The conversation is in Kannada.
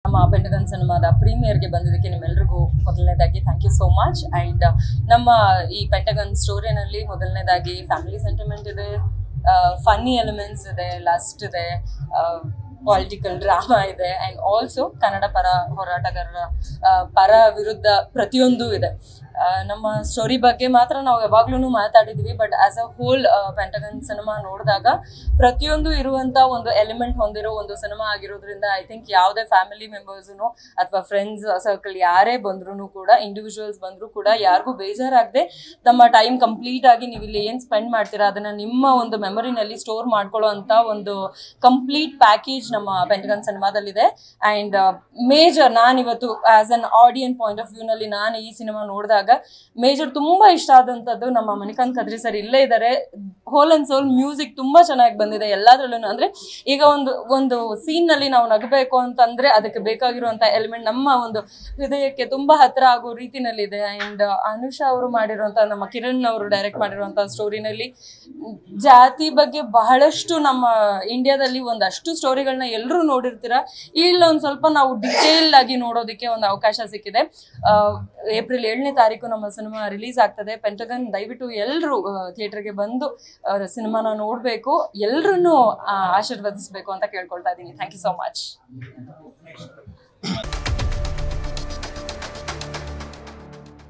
ನಮ್ಮ ಪೆಂಟಗನ್ ಸಿನಿಮಾದ ಪ್ರೀಮಿಯರ್ಗೆ ಬಂದಿದ್ದಕ್ಕೆ ನಿಮ್ಮೆಲ್ರಿಗೂ ಮೊದಲನೇದಾಗಿ thank you so much and ನಮ್ಮ ಈ ಪೆಂಟಗನ್ ಸ್ಟೋರಿನಲ್ಲಿ ಮೊದಲನೇದಾಗಿ ಫ್ಯಾಮಿಲಿ ಸೆಂಟಿಮೆಂಟ್ ಇದೆ ಫನ್ನಿ ಎಲಿಮೆಂಟ್ಸ್ ಇದೆ ಲಸ್ಟ್ ಇದೆ ಪಾಲಿಟಿಕಲ್ ಡ್ರಾಮಾ ಇದೆ ಆ್ಯಂಡ್ ಆಲ್ಸೋ ಕನ್ನಡ ಪರ ಹೋರಾಟಗಾರರ ಆ, ಪರ ವಿರುದ್ಧ ಪ್ರತಿಯೊಂದು ಇದೆ ಆ, ನಮ್ಮ ಸ್ಟೋರಿ ಬಗ್ಗೆ ಮಾತ್ರ ನಾವು ಯಾವಾಗ್ಲೂ ಮಾತಾಡಿದ್ವಿ but as a whole Pentagon cinema ನೋಡಿದಾಗ ಪ್ರತಿಯೊಂದು ಇರುವಂತ ಒಂದು ಎಲಿಮೆಂಟ್ ಹೊಂದಿರೋ ಒಂದು ಸಿನಿಮಾ ಆಗಿರೋದ್ರಿಂದ ಐ ಥಿಂಕ್ ಯಾವುದೇ ಫ್ಯಾಮಿಲಿ ಮೆಂಬರ್ಸ್ನು ಅಥವಾ ಫ್ರೆಂಡ್ಸ್ ಸರ್ಕಲ್ ಯಾರೇ ಬಂದ್ರು ಕೂಡ ಇಂಡಿವಿಜುವಲ್ಸ್ ಬಂದ್ರು ಕೂಡ ಯಾರಿಗೂ ಬೇಜಾರಾಗದೆ ತಮ್ಮ ಟೈಮ್ ಕಂಪ್ಲೀಟ್ ಆಗಿ ನೀವು ಇಲ್ಲಿ ಏನು ಸ್ಪೆಂಡ್ ಮಾಡ್ತೀರಾ ಅದನ್ನ ನಿಮ್ಮ ಒಂದು ಮೆಮೊರಿನಲ್ಲಿ ಸ್ಟೋರ್ ಮಾಡ್ಕೊಳ್ಳೋ ಅಂತ ಒಂದು ಕಂಪ್ಲೀಟ್ ಪ್ಯಾಕೇಜ್ ನಮ್ಮ ಪೆಂಟಗನ್ ಸಿನಿಮಾದಲ್ಲಿದೆ ಆ್ಯಂಡ್ ಮೇಜರ್ ನಾನಿವತ್ತು as an audience point of ವ್ಯೂನಲ್ಲಿ ನಾನು ಈ ಸಿನಿಮಾ ನೋಡಿದಾಗ ಮೇಜರ್ ತುಂಬಾ ಇಷ್ಟ ಆದಂಥದ್ದು ನಮ್ಮ ಮಣಿಕಾಂತ್ ಕದ್ರಿ ಸರ್ ಇಲ್ಲೇ ಇದ್ದಾರೆ ಹೋಲ್ ಅಂಡ್ ಸೋಲ್ ಮ್ಯೂಸಿಕ್ ತುಂಬಾ ಚೆನ್ನಾಗಿ ಬಂದಿದೆ ಎಲ್ಲಾದ್ರಲ್ಲೂ ಅಂದ್ರೆ ಈಗ ಒಂದು ಒಂದು scene ನಲ್ಲಿ ನಾವು ನಗಬೇಕು ಅಂತಂದ್ರೆ ಅದಕ್ಕೆ ಬೇಕಾಗಿರುವಂತ ಎಲಿಮೆಂಟ್ ನಮ್ಮ ಒಂದು ಹೃದಯಕ್ಕೆ ತುಂಬಾ ಹತ್ರ ಆಗೋ ರೀತಿನಲ್ಲಿದೆ ಅಂಡ್ ಅನುಷಾ ಅವರು ಮಾಡಿರುವಂತ ನಮ್ಮ ಕಿರಣ್ ಅವರು ಡೈರೆಕ್ಟ್ ಮಾಡಿರುವಂತ ಸ್ಟೋರಿನಲ್ಲಿ ಜಾತಿ ಬಗ್ಗೆ ಬಹಳಷ್ಟು ನಮ್ಮ ಇಂಡಿಯಾದಲ್ಲಿ ಒಂದಷ್ಟು ಸ್ಟೋರಿಗಳನ್ನ ಎಲ್ಲರೂ ನೋಡಿರ್ತೀರಾ ಇಲ್ಲ ಒಂದು ಸ್ವಲ್ಪ ನಾವು ಡಿಟೇಲ್ ಆಗಿ ನೋಡೋದಕ್ಕೆ ಒಂದು ಅವಕಾಶ ಸಿಕ್ಕಿದೆ ಏಪ್ರಿಲ್ ಏಳನೇ ತಾರೀಕು ನಮ್ಮ ಸಿನಿಮಾ ರಿಲೀಸ್ ಆಗ್ತದೆ ಪೆಂಟಗನ್ ದಯವಿಟ್ಟು ಎಲ್ಲರೂ ಥಿಯೇಟರ್ಗೆ ಬಂದು ಸಿನಿಮಾನ ನೋಡಬೇಕು ಎಲ್ಲರನ್ನೂ ಆಶೀರ್ವದಿಸಬೇಕು ಅಂತ ಕೇಳ್ಕೊಳ್ತಾ ಇದ್ದೀನಿ ಥ್ಯಾಂಕ್ ಯು ಸೋ ಮಚ್